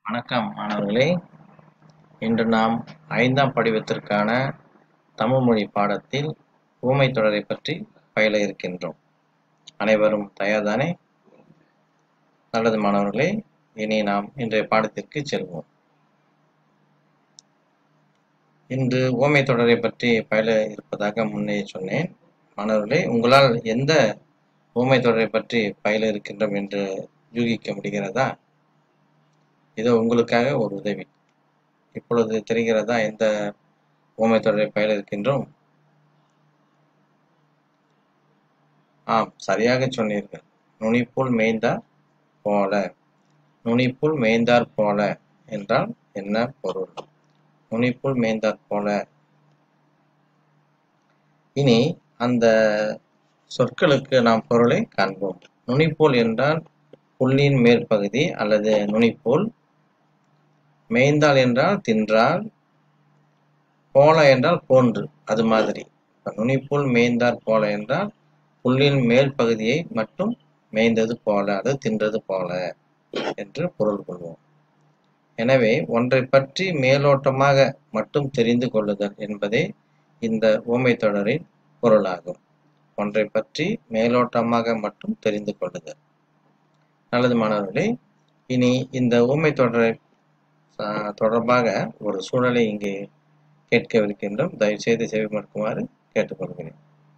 வணக்கம் மாணவர்களே இன்று நாம் ஐந்தாம் படிவத்திற்கான தமிழ் மொழி பாடத்தில் ஊமை தொடரை பற்றி பயில இருக்கின்றோம் அனைவரும் தயார்தானே நல்லது மாணவர்களே இனி நாம் இன்றைய பாடத்திற்கு செல்வோம் இன்று ஊமை தொடரை பற்றி பயில இருப்பதாக முன்னே சொன்னேன் மாணவர்களே உங்களால் எந்த ஊமை தொடரை பற்றி பயில இருக்கின்றோம் என்று யூகிக்க முடிகிறதா இதோ உங்களுக்காக ஒரு உதவி இப்பொழுது தெரிகிறதா எந்த ஊமை தொடரை பயில இருக்கின்றோம் ஆம் சரியாக சொன்னீர்கள் நுனிப்புல் மேய்ந்தார் போல நுனிப்புல் மேய்ந்தார் போல என்றால் என்ன பொருள் நுனிப்புல் மேய்ந்தார் போல இனி அந்த சொற்களுக்கு நாம் பொருளை காண்போம் நுனிப்போல் என்றால் புல்லின் மேற்பகுதி அல்லது நுனிப்போல் மேய்ந்தால் என்றால் தின்றால் போல என்றால் போன்று அது மாதிரி நுனிப்புல் மேய்ந்தார் போல என்றால் புல்லின் மேல் பகுதியை மட்டும் மேய்ந்தது போல அது தின்றது போல என்று பொருள் கொள்வோம் எனவே ஒன்றை பற்றி மேலோட்டமாக மட்டும் தெரிந்து கொள்ளுதல் என்பதே இந்த ஊமை தொடரின் பொருளாகும் ஒன்றை பற்றி மேலோட்டமாக மட்டும் தெரிந்து கொள்ளுதல் நல்லது மாணவர்களே இனி இந்த ஊமை தொடரை தொடர்பாக ஒரு சூழலை இங்கே கேட்கவிருக்கின்றோம் தயவு செய்து செவிமடுக்குமாறு கேட்டுக்கொள்கிறேன்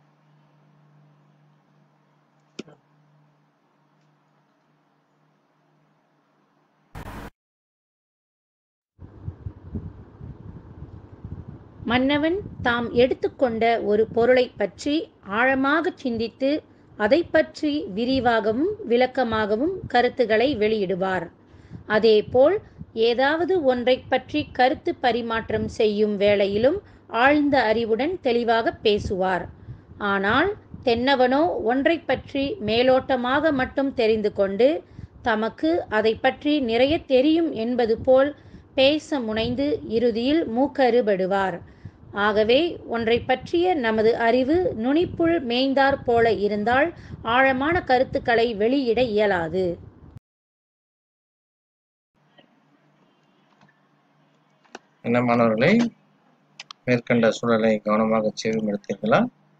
மன்னவன் தாம் எடுத்துக்கொண்ட ஒரு பொருளைப் பற்றி ஆழமாகச் சிந்தித்து அதை பற்றி விரிவாகவும் விளக்கமாகவும் கருத்துக்களை வெளியிடுவார் அதேபோல் ஏதாவது ஒன்றைப் பற்றி கருத்து பரிமாற்றம் செய்யும் வேளையிலும் ஆழ்ந்த அறிவுடன் தெளிவாக பேசுவார் ஆனால் தென்னவனோ ஒன்றை பற்றி மேலோட்டமாக மட்டும் தெரிந்து கொண்டு தமக்கு அதை பற்றி நிறைய தெரியும் என்பது போல் பேச முனைந்து இறுதியில் மூக்கறுபடுவார் ஆகவே ஒன்றை பற்றிய நமது அறிவு நுனிப்புள் மேய்ந்தாற் போல இருந்தால் ஆழமான கருத்துக்களை வெளியிட இயலாது என்ன மாணவர்களே மேற்கண்ட சூழலை கவனமாக செவிமடுத்தீர்களா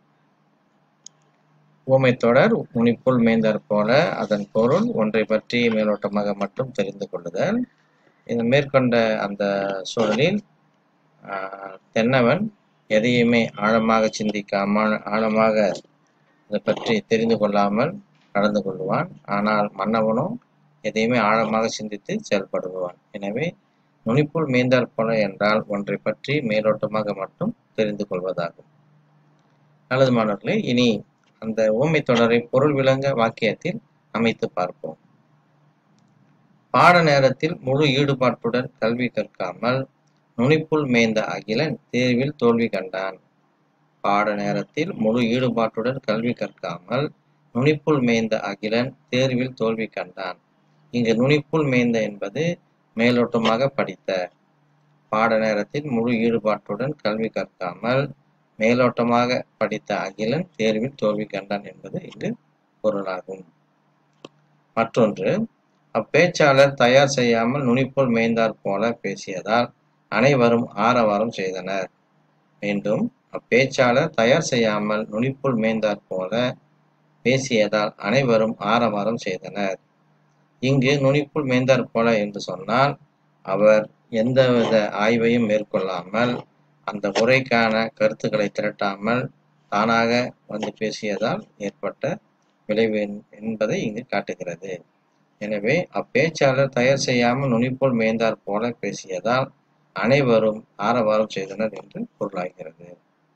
ஊமை தொடர் நுனிப்புள் மேய்ந்தார் போல அதன் பொருள் ஒன்றை பற்றி மேலோட்டமாக மட்டும் தெரிந்து கொள்ளுதல் இந்த மேற்கொண்ட அந்த சூழலில் தென்னவன் எதையுமே ஆழமாக சிந்திக்காமல் ஆழமாக இதை பற்றி தெரிந்து கொள்ளாமல் நடந்து கொள்வான் ஆனால் மன்னவனும் எதையுமே ஆழமாக சிந்தித்து செயல்படுவான் எனவே நுனிப்புள் மேய்ந்தார் போல என்றால் ஒன்றை பற்றி மேலோட்டமாக மட்டும் தெரிந்து கொள்வதாகும் நல்லது மாணவர்களே இனி அந்த ஊமை தொடரை பொருள் விளங்க வாக்கியத்தில் அமைத்து பார்ப்போம் பாட நேரத்தில் முழு ஈடுபாட்டுடன் கல்வி கற்காமல் நுனிப்புள் மேய்ந்த அகிலன் தேர்வில் தோல்வி கண்டான் பாட நேரத்தில் முழு ஈடுபாட்டுடன் கல்வி கற்காமல் நுனிப்புள் மேய்ந்த அகிலன் தேர்வில் தோல்வி கண்டான் இங்கு நுனிப்புள் மேய்ந்த என்பது மேலோட்டமாக படித்த பாட நேரத்தில் முழு ஈடுபாட்டுடன் கல்வி கற்காமல் மேலோட்டமாக படித்த அகிலன் தேர்வில் தோல்வி கண்டான் என்பது இங்கு பொருளாகும் மற்றொன்று அப்பேச்சாளர் தயார் செய்யாமல் நுனிப்போல் மேய்ந்தார் போல பேசியதால் அனைவரும் ஆரவாரம் செய்தனர் மீண்டும் அப்பேச்சாளர் தயார் செய்யாமல் நுனிப்புள் மேய்ந்தார் போல பேசியதால் அனைவரும் ஆரவாரம் செய்தனர் இங்கு நுனிப்புள் மேய்ந்தார் போல என்று சொன்னால் அவர் எந்தவித ஆய்வையும் மேற்கொள்ளாமல் அந்த உரைக்கான கருத்துக்களை திரட்டாமல் தானாக வந்து பேசியதால் ஏற்பட்ட விளைவு என்பதை இங்கு காட்டுகிறது எனவே அப்பேச்சாளர் தயார் செய்யாமல் நுனிப்போல் மேய்ந்தார் போல பேசியதால் அனைவரும் ஆரவாரம் செய்தனர் என்று பொருளாகிறது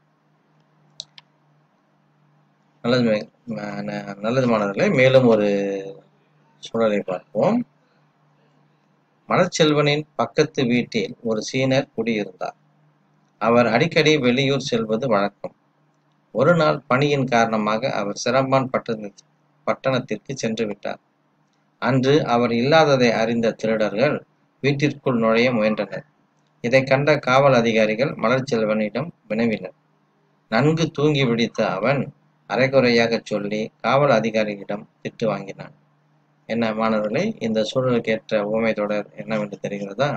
நல்லது நல்லது மாணவர்களே மேலும் ஒரு சூழலை பார்ப்போம் மலர்ச்செல்வனின் பக்கத்து வீட்டில் ஒரு சீனர் குடியிருந்தார் அவர் அடிக்கடி வெளியூர் செல்வது வழக்கம் ஒரு நாள் பணியின் காரணமாக அவர் சிரம்பான் பட்டண பட்டணத்திற்கு சென்று விட்டார் அன்று அவர் இல்லாததை அறிந்த திருடர்கள் வீட்டிற்குள் நுழைய முயன்றனர் இதை கண்ட காவல் அதிகாரிகள் மலர்ச்செல்வனிடம் வினவினர் நன்கு தூங்கி விழித்த அவன் அரைகுறையாக சொல்லி காவல் அதிகாரியிடம் திட்டு வாங்கினான் என்ன மாணவர்களே இந்த சூழலுக்கு ஏற்ற ஊமை தொடர் என்னவென்று தெரிகிறதா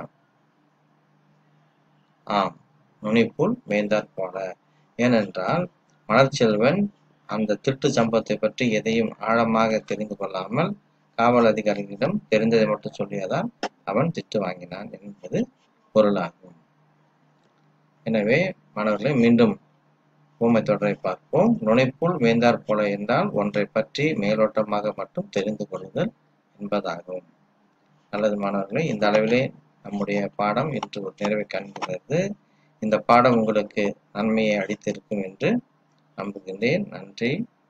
ஆம் நுனிப்புல் மேய்ந்தாற் போல ஏனென்றால் மலர்ச்செல்வன் அந்த திருட்டு சம்பவத்தை பற்றி எதையும் ஆழமாக தெரிந்து கொள்ளாமல் காவல் அதிகாரிகளிடம் தெரிந்ததை மட்டும் சொல்லியதால் அவன் திட்டு வாங்கினான் என்பது பொருளாகும் எனவே மாணவர்களை மீண்டும் ஊமை தொடரை பார்ப்போம் நுனைப்புல் மேய்ந்தாற் போல என்றால் ஒன்றை பற்றி மேலோட்டமாக மட்டும் தெரிந்து கொள்ளுதல் என்பதாகும் நல்லது மாணவர்களே இந்த அளவிலே நம்முடைய பாடம் இன்று ஒரு நிறைவை காண்கிறது இந்த பாடம் உங்களுக்கு நன்மையை அளித்திருக்கும் என்று நம்புகின்றேன் நன்றி